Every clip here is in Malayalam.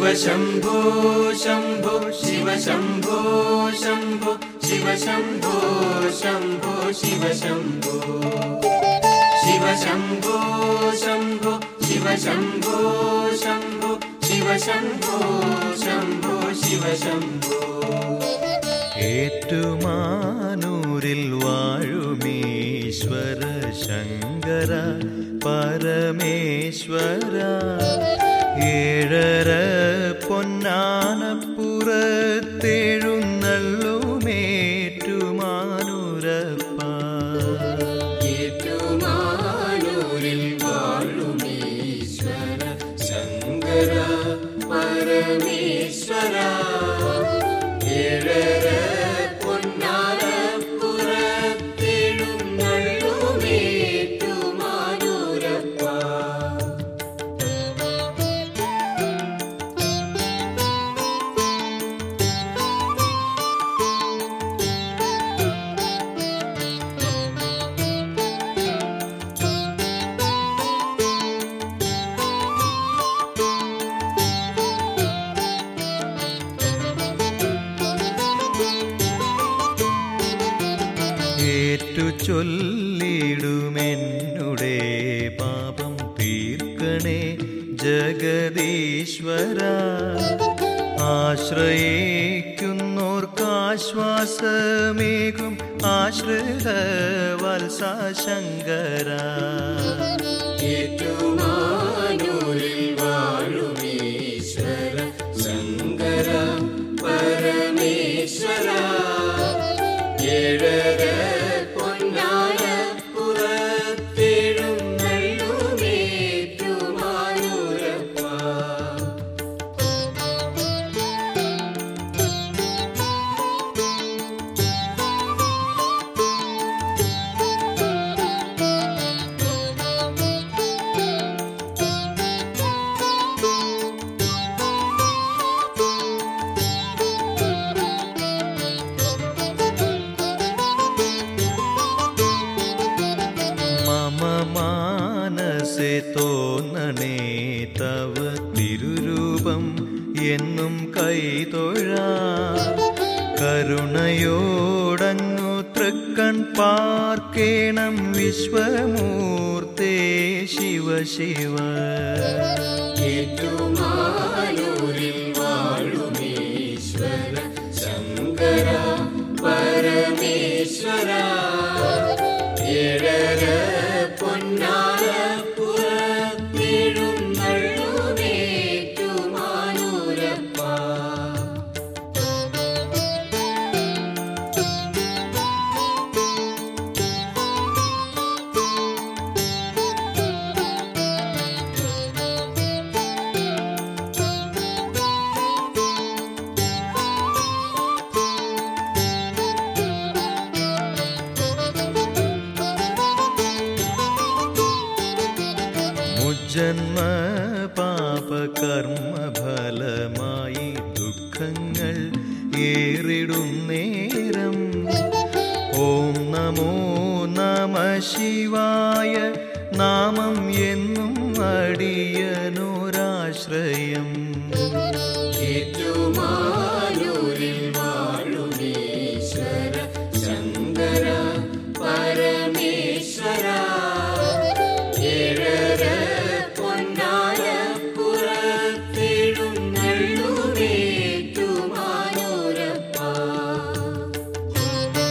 ശിവശംഭോ ശംഭോ ശിവശംഭോ ശംഭോ ശിവശംഭോ ശംഭോ ശിവശംഭോ ശിവശംഭോ ശംഭോ ശിവശംഭോ ശംഭോ ശിവശംഭോ ശംഭോ ശിവശംഭോ ഏറ്റുമാനൂരിൽ വാഴുമീശ്വര ശങ്കര പരമേശ്വര ഏഴര പൊന്നാനപ്പുറത്തെഴുന്നള്ളുമേറ്റുമാനൂരപ്പ ഏറ്റുമാനൂരിൽ വാഴുമീശ്വര ശങ്കര പരമേശ്വര ഏഴര പൊന്നാരപ്പുറത്തെഴുന്നള്ളുമേറ്റുമാനൂരപ്പ ഏറ്റു ചൊല്ലിടുമെന്നുടെ പാപം തീർക്കണേ ജഗദീശ്വര ആശ്രയിക്കുന്നോർക്കാശ്വാസമേകും ആശ്രിത വത്സ ശങ്കര ഏറ്റുമാനൂരിൽ വാഴുമീശ്വര ശങ്കര പരമേശ്വര ഏഴര പൊന്നാരപ്പുറത്തെഴുന്നള്ളുമേറ്റുമാനൂരപ്പ മമ മാനസെ തോന്നണേ തവ തിരുരൂപം എന്നും കൈതൊഴ കരുണയോടങ്ങു തൃക്കൺ പാർക്കേണം വിശ്വമൂർത്തേ ശിവ ശിവ ഏറ്റുമാനൂരിൽ വാഴുമീശ്വര ശങ്കര പരമേശ്വര ഏഴര പൊന്നാരപ്പുറത്തെഴുന്നള്ളുമേറ്റുമാനൂരപ്പ മുജ്ജന്മ പാപകർമ്മ ഫലമായി ദുഃഖങ്ങൾ ഏറിടും നേരം ഓം നമോ നമ ശിവായ നാമം എന്നും അടിയനോരാശ്രയം ഏറ്റുമാനൂരിൽ വാഴുമീശ്വര ശങ്കര പരമേശ്വര ഏഴര പൊന്നാരപ്പുറത്തെഴുന്നള്ളുമേറ്റുമാനൂരപ്പ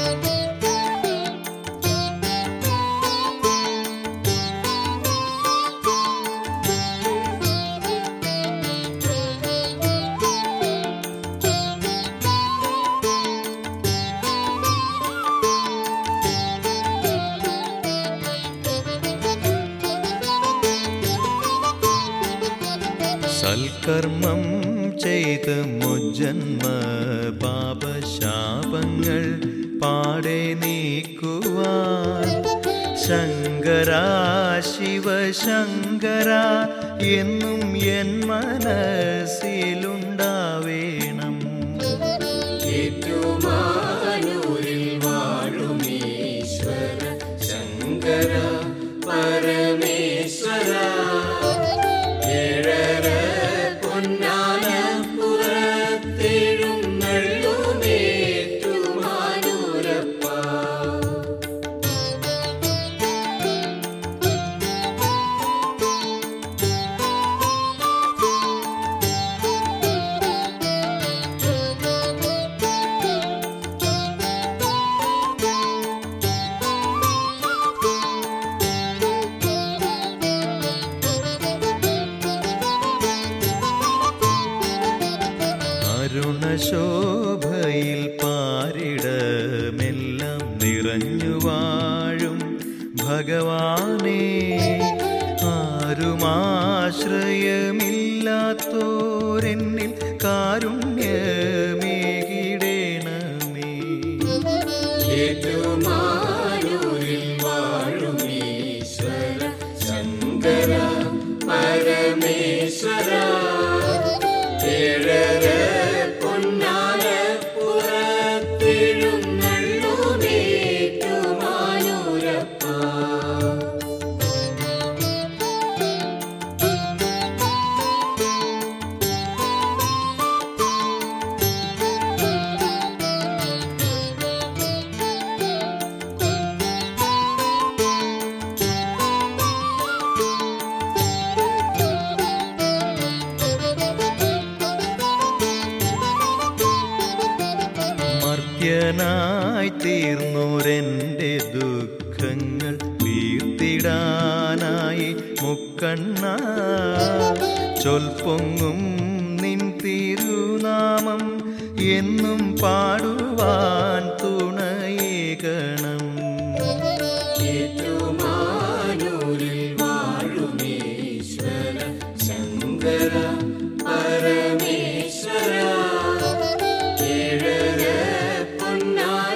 സൽക്കർമ്മം ചെയ്ത് മുജ്ജന്മ പാപശാപങ്ങൾ പാടെ നീക്കുവാൻ ശങ്കര ശിവശങ്കര എന്നും എൻ മനസ്സിലുണ്ടാവേണം ഏറ്റുമാനൂരിൽ വാഴുമീശ്വര ശങ്കര പരമേശ്വര ഏഴര പൊന്നാന ഭഗവാനേ ആരുമാശ്രയമില്ലാത്തോരെന്നിൽ കാരുണ്യമേകിടേണമേ ഏറ്റുമാനൂരിൽ വാഴുമീശ്വര ശങ്കര പരമേശ്വര ഏഴര പൊന്നാല പുറത്തിഴുന്നള്ളുമേറ്റുമാനൂരപ്പ മർത്യനായി തീർന്നോരെൻ്റെ ദുഃഖങ്ങൾ തീർത്തിടാനായി മുക്കണ്ണ ചൊൽപ്പൊങ്ങും നിൻ തിരുനാമം എന്നും പാടുവാൻ തുണയേകണം ഏറ്റുമാനൂരിൽ വാഴുമീശ്വര ശങ്കര പരമേശ്വര ഏഴര പൊന്നാല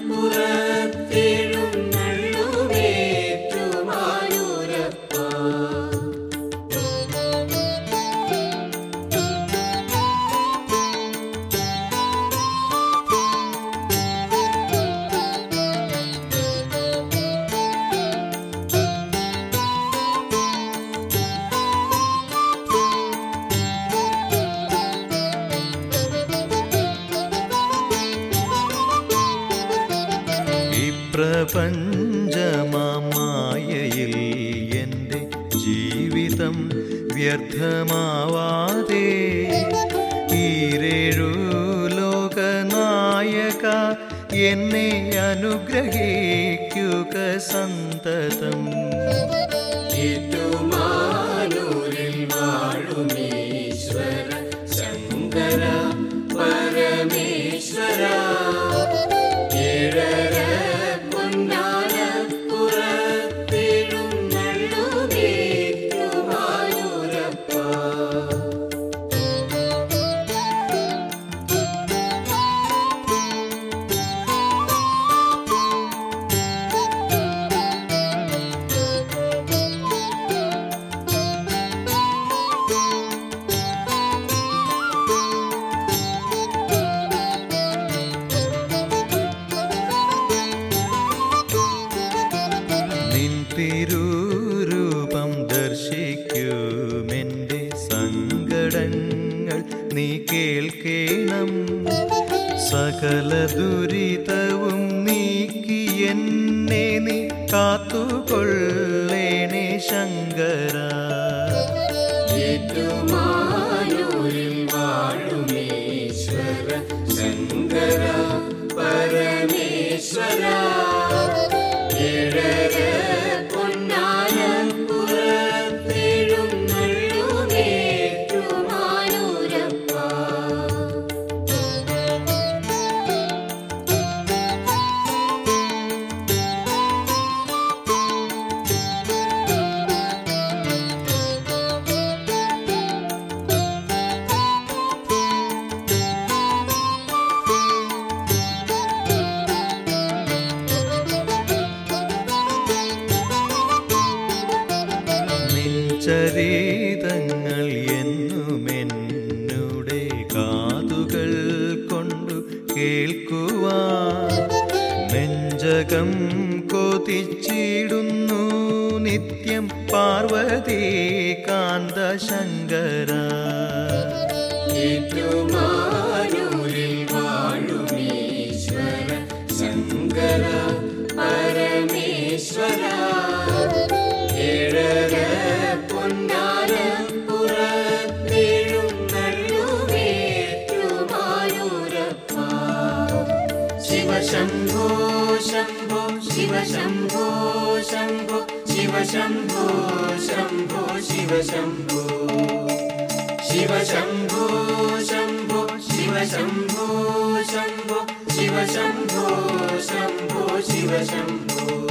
പുറത്തിഴുന്നള്ളുമേറ്റുമാനൂരപ്പ ഈ പ്രപഞ്ചമായയിൽ എൻ്റെ ജീവിതം വ്യർത്ഥമാവാതെ ഈരേഴു ലോകനായക എന്നെ അനുഗ്രഹിക്കുക സന്തതം ഏറ്റുമാനൂരിൽ വാഴുമീശ്വര ശങ്കര പരമേശ്വര ഏഴര പൊന്നാല പുറത്തിഴുന്നള്ളുമേറ്റുമാനൂരപ്പ നിൻ തിരൂരൂപം ദർശിക്കുമെൻ്റെ സങ്കടങ്ങൾ നീ കേൾക്കേണം സകല ദുരിതവും നീക്കി എന്നെ നീ കാത്തുകൊള്ളേണേ ശങ്കര ഏറ്റുമാനൂരിൽ വാഴുമീശ്വര ശങ്കര പരമേശ്വര ഏഴര പൊന്നാല പുറത്തിഴുന്നള്ളുമേറ്റുമാനൂരപ്പ നിൻ ചരിതങ്ങൾ എന്നുമെന്നുടെ കാതുകൾ കൊണ്ടു കേൾക്കുവാൻ നെഞ്ചകം കൊതിച്ചിടുന്നു നിത്യം പാർവതി കാന്ത ശങ്കര ഏറ്റുമാനൂരിൽ വാഴുമീശ്വര ശങ്കര പരമേശ്വര ഏഴര പൊന്നാര പുറത്തിഴുന്നള്ളുമേറ്റുമാനൂരപ്പ ശിവശംഭോ ശംഭോ ശിവശംഭോ ശംഭോ ശിവശംഭോ ശംഭോ ശിവശംഭോ ശിവശംഭോ ശംഭോ ശിവശംഭോ ശംഭോ ശിവശംഭോ ശംഭോ ശിവശംഭോ